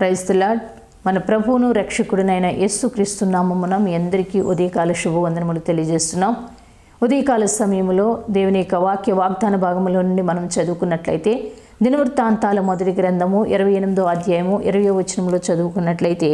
క్రైస్తలాడ్ మన ప్రభువును రక్షకుడినైన యేసు క్రీస్తు నామమున మీ అందరికీ ఉదయకాల శుభవందనములు తెలియజేస్తున్నాం ఉదయకాల సమయంలో దేవుని యొక్క వాక్య వాగ్దాన భాగంలో నుండి మనం చదువుకున్నట్లయితే దినవృత్తాంతాల మొదటి గ్రంథము ఇరవై ఎనిమిదో అధ్యాయము ఇరవై వచనంలో చదువుకున్నట్లయితే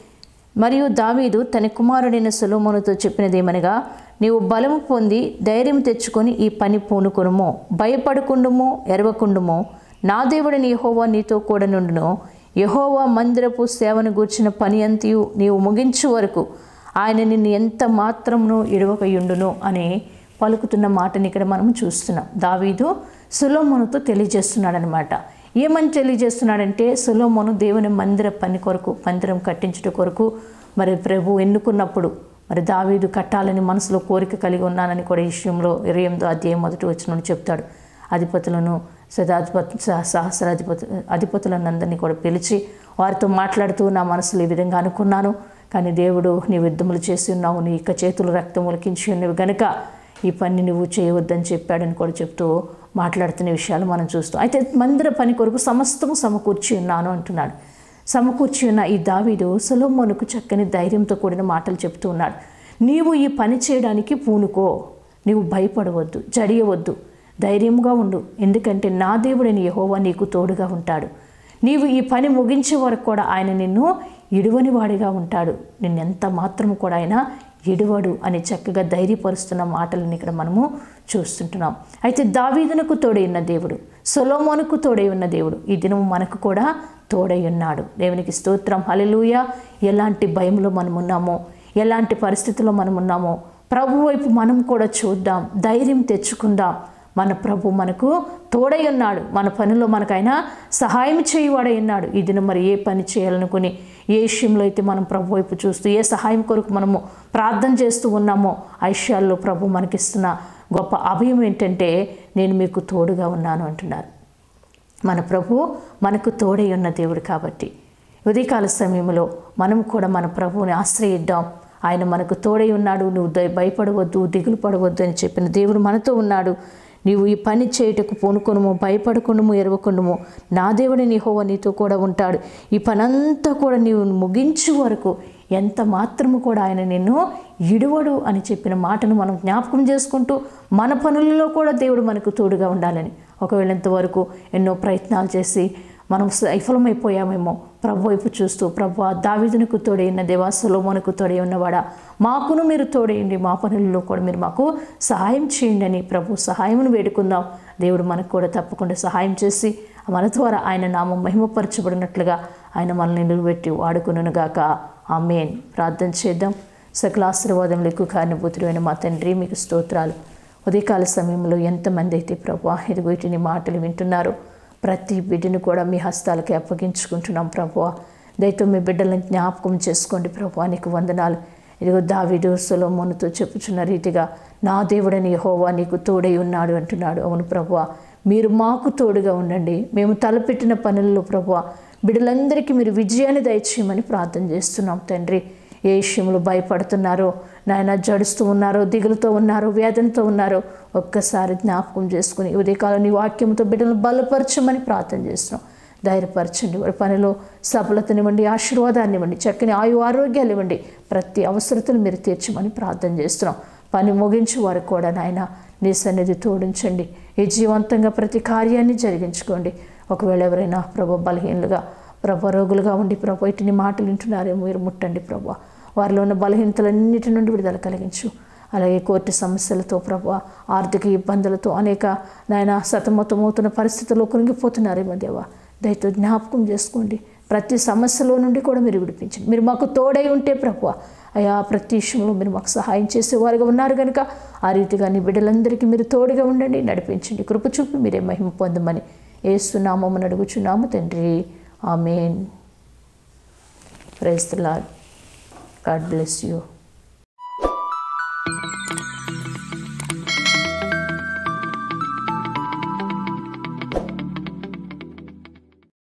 మరియు దావీదు తన కుమారుడైన సొలోమోనుతో చెప్పినదేమనగా నీవు బలము పొంది ధైర్యం తెచ్చుకొని ఈ పని పూనుకొనుము భయపడకుండుము ఎరవకుండుము నా దేవుడిని యహోవా నీతో కూడా నుండును యహోవా మందిరపు సేవను గూర్చిన పని అంతయు నీవు ముగించు వరకు ఆయన నిన్ను ఎంత మాత్రమును ఇడవకయుండును అని పలుకుతున్న మాటని ఇక్కడ మనం చూస్తున్నాం దావీదు సులోమోనుతో తెలియజేస్తున్నాడనమాట ఏమని తెలియజేస్తున్నాడంటే సులోమోను దేవుని మందిర పని కొరకు మందిరం కట్టించుట కొరకు మరి ప్రభు ఎన్నుకున్నప్పుడు మరి దావీదు కట్టాలని మనసులో కోరిక కలిగి ఉన్నానని కూడా ఈ విషయంలో ఇరవై ఎనిమిదో అధ్యాయం మొదటి వచ్చిన చెప్తాడు అధిపతులను సదాధిపతి సహస్రాధిపతి అధిపతులను అందరినీ కూడా పిలిచి వారితో మాట్లాడుతూ నా మనసులో ఈ విధంగా అనుకున్నాను కానీ దేవుడు నీ యుద్ధములు చేసి ఉన్నావు నీ ఇక చేతులు రక్తం ఉలికించి ఉన్నవి గనుక ఈ పని నువ్వు చేయవద్దని చెప్పాడని కూడా చెప్తూ మాట్లాడుతున్న విషయాలు మనం చూస్తాం అయితే మందిర పని కొరకు సమస్తము సమకూర్చి ఉన్నాను అంటున్నాడు సమకూర్చి ఉన్న ఈ దావీదు సొలోమోనుకు చక్కని ధైర్యంతో కూడిన మాటలు చెప్తూ ఉన్నాడు నీవు ఈ పని చేయడానికి పూనుకో నీవు భయపడవద్దు జడియవద్దు ధైర్యంగా ఉండు ఎందుకంటే నా దేవుడైన యహోవా నీకు తోడుగా ఉంటాడు నీవు ఈ పని ముగించే వరకు కూడా ఆయన నిన్ను ఇడువని వాడిగా ఉంటాడు నిన్నెంత మాత్రము కూడా ఆయన ఇడువడు అని చక్కగా ధైర్యపరుస్తున్న మాటలను ఇక్కడ మనము చూస్తుంటున్నాం అయితే దావీదునకు తోడై ఉన్న దేవుడు సొలోమోనుకు తోడై ఉన్న దేవుడు ఈ దినం మనకు కూడా తోడై ఉన్నాడు దేవునికి స్తోత్రం హలెలూయ ఎలాంటి భయంలో మనం ఉన్నామో ఎలాంటి పరిస్థితుల్లో మనం ఉన్నామో ప్రభు వైపు మనం కూడా చూద్దాం ధైర్యం తెచ్చుకుందాం మన ప్రభు మనకు తోడై ఉన్నాడు మన పనిలో మనకైనా సహాయం చేయవాడై ఉన్నాడు ఈ దినం మరి ఏ పని చేయాలనుకుని ఏ విషయంలో అయితే మనం ప్రభు వైపు చూస్తూ ఏ సహాయం కొరకు మనము ప్రార్థన చేస్తూ ఉన్నామో ఆ విషయాల్లో ప్రభు మనకిస్తున్న గొప్ప అభయం ఏంటంటే నేను మీకు తోడుగా ఉన్నాను అంటున్నారు మన ప్రభు మనకు తోడై ఉన్న దేవుడు కాబట్టి ఉదయకాల సమయంలో మనం కూడా మన ప్రభువుని ఆశ్రయిద్దాం ఆయన మనకు తోడై ఉన్నాడు నువ్వు భయపడవద్దు దిగులు పడవద్దు అని చెప్పిన దేవుడు మనతో ఉన్నాడు నీవు ఈ పని చేయుటకు పూనుకొనుము భయపడకుండము ఎరవకుండము నా దేవుడి నీహోవ నీతో కూడా ఉంటాడు ఈ పనంతా కూడా నీవు ముగించు వరకు ఎంత మాత్రము కూడా ఆయన నిన్ను ఇడువడు అని చెప్పిన మాటను మనం జ్ఞాపకం చేసుకుంటూ మన పనులలో కూడా దేవుడు మనకు తోడుగా ఉండాలని ఒకవేళ ఇంతవరకు ఎన్నో ప్రయత్నాలు చేసి మనం విఫలమైపోయామేమో ప్రభు వైపు చూస్తూ ప్రభు దావిదునికి తోడైన దేవా సొలోమోనుకు తోడై ఉన్నవాడా మాకును మీరు తోడేయండి మా పనులలో కూడా మీరు మాకు సహాయం చేయండి అని ప్రభు సహాయమును వేడుకుందాం దేవుడు మనకు కూడా తప్పకుండా సహాయం చేసి మన ద్వారా ఆయన నామం మహిమపరచబడినట్లుగా ఆయన మనల్ని నిలబెట్టి వాడుకునుగాక ఆ మెయిన్ ప్రార్థన చేద్దాం సకల ఆశీర్వాదములకు కారణభూతుడైన మా తండ్రి మీకు స్తోత్రాలు ఉదయకాల సమయంలో ఎంతమంది అయితే ప్రభు ఇదిగో వీటిని మాటలు వింటున్నారో ప్రతి బిడ్డను కూడా మీ హస్తాలకి అప్పగించుకుంటున్నాం ప్రభు దయతో మీ బిడ్డలను జ్ఞాపకం చేసుకోండి ప్రభు నీకు వందనాలు ఇదిగో దావిడు సొలోమోనుతో చెప్పుచున్న రీతిగా నా దేవుడని యహోవా నీకు తోడై ఉన్నాడు అంటున్నాడు అవును ప్రభు మీరు మాకు తోడుగా ఉండండి మేము తలపెట్టిన పనుల్లో ప్రభు బిడ్డలందరికీ మీరు విజయాన్ని దయచేయమని ప్రార్థన చేస్తున్నాం తండ్రి ఏ విషయంలో భయపడుతున్నారో నాయన జడుస్తూ ఉన్నారో దిగులుతో ఉన్నారో వేదనతో ఉన్నారో ఒక్కసారి జ్ఞాపకం చేసుకుని ఉదయకాలం నీ వాక్యంతో బిడ్డలను బలపరచమని ప్రార్థన చేస్తున్నాం ధైర్యపరచండి వాడి పనిలో సఫలతనివ్వండి ఆశీర్వాదాన్ని ఇవ్వండి చక్కని ఆయు ఆరోగ్యాలు ఇవ్వండి ప్రతి అవసరతను మీరు తీర్చమని ప్రార్థన చేస్తున్నాం పని ముగించి వారికి కూడా నాయన నీ సన్నిధి తోడించండి ఈ జీవంతంగా ప్రతి కార్యాన్ని జరిగించుకోండి ఒకవేళ ఎవరైనా ప్రభు బలహీనలుగా ప్రభు రోగులుగా ఉండి ప్రభు ఇటుని మాటలు వింటున్నారేమో మీరు ముట్టండి ప్రభు వారిలో ఉన్న బలహీనతలన్నిటి నుండి విడుదల కలిగించు అలాగే కోర్టు సమస్యలతో ప్రభు ఆర్థిక ఇబ్బందులతో అనేక నాయన సతమతమవుతున్న పరిస్థితుల్లో కృంగిపోతున్నారేమో దేవా దయతో జ్ఞాపకం చేసుకోండి ప్రతి సమస్యలో నుండి కూడా మీరు విడిపించండి మీరు మాకు తోడై ఉంటే ప్రభు అయా ప్రతి విషయంలో మీరు మాకు సహాయం చేసేవారుగా ఉన్నారు కనుక ఆ రీతిగా నీ బిడ్డలందరికీ మీరు తోడుగా ఉండండి నడిపించండి కృప చూపి మీరే మహిమ పొందమని ఏస్తున్నామని అడుగుచున్నాము తండ్రి amen praise the Lord God bless you